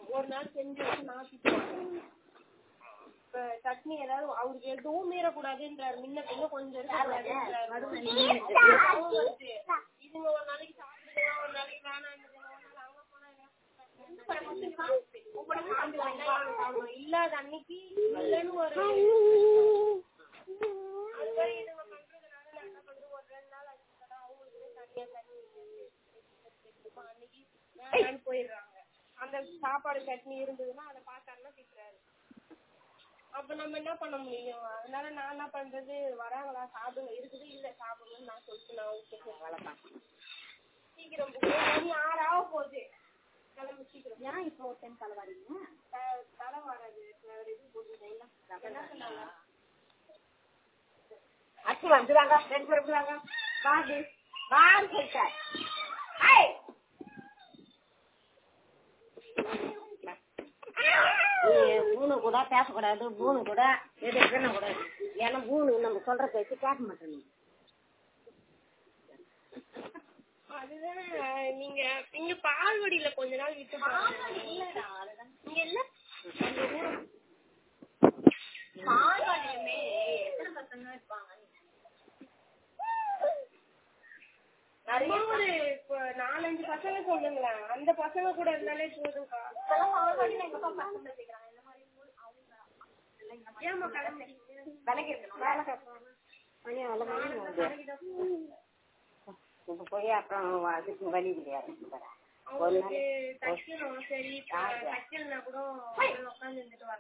ஒரு நாள் செஞ்சு வச்சு நான் திட்டுவேன் இப்ப சட்னி ஏதாவது அவருக்கு எதுவும் மீறக்கூடாதுன்றாரு முன்ன பின்ன கொஞ்சம் இருக்கக்கூடாதுன்றாரு கோவம் வருது. இதுங்க ஒரு நாளைக்கு சாப்பிடுதுங்க ஒரு நாளைக்கு வேணாண்டுதுங்க ஒரு நாள் அங்க போனா சாப்பிடுவோம். இல்லாத அன்னைக்கு இல்லைன்னு ஒரு அது மாதிரி இதுங்க பண்றதுனால நான் என்ன பண்றது ஒரு ரெண்டு நாள் அடிச்சுட்டா அவங்களுக்கு தனியா தண்ணி இப்போ அன்னைக்கு வேணான்னு போயிடுறாங்க அந்த சாப்பாடு சட்னி இருந்ததுன்னா அதை பார்த்தாருன்னா திட்டுறாரு அப்ப நம்ம என்ன பண்ண முடியும் அதனால நான் என்ன பண்றது வராங்களா சாப்பிடுங்க இருக்குது இல்ல சாப்பிடுங்கன்னு நான் சொல்லிட்டு நான் விட்டுட்டேன் வளர்ப்பேன் சீக்கிரம் போ. மணி ஆறு ஆக போகுது கிளம்பு சீக்கிரம் ஏன் இப்போ ஒரு டைம் தலைவாடிங்க த- தலை வராது வேற இது போட்டுட்டேன் இல்ல என்ன சொன்னாங்க அச்சு வந்துடுவாங்க ரெண்டு பேரும் வந்துடுவாங்க வாடி வான்னு சொல்லிட்டார் ஏய்! நீ பூனு கூட பேசக்கூடாது பூனு கூட எது பண்ணக்கூடாது ஏன்னா பூனு நம்ம சொல்ற பேச்சு கேட்க மாட்டேன் அதுதான் நீங்க இங்க பால்வடியில கொஞ்ச நாள் விட்டு பாருங்க. இங்க இல்ல பால்வாடியுமே எத்தனை பசங்க இருப்பாங்க நிறைய ஒரு இப்ப நாலஞ்சு பசங்க சொல்லுங்களேன் அந்த பசங்க கூட இருந்தாலே போதும்க்கா ஏமா கிளம்பி விலகி இருக்கணும் வேலை கேட்கணும் மணி அவ்வளோ இப்போ போய் அப்புறம் அதுக்கு வழி கிடையாது அவங்களுக்கு தைக்கணும் சரி இப்ப தைக்கலனா கூட உட்காந்து இருந்துட்டு வரலாம்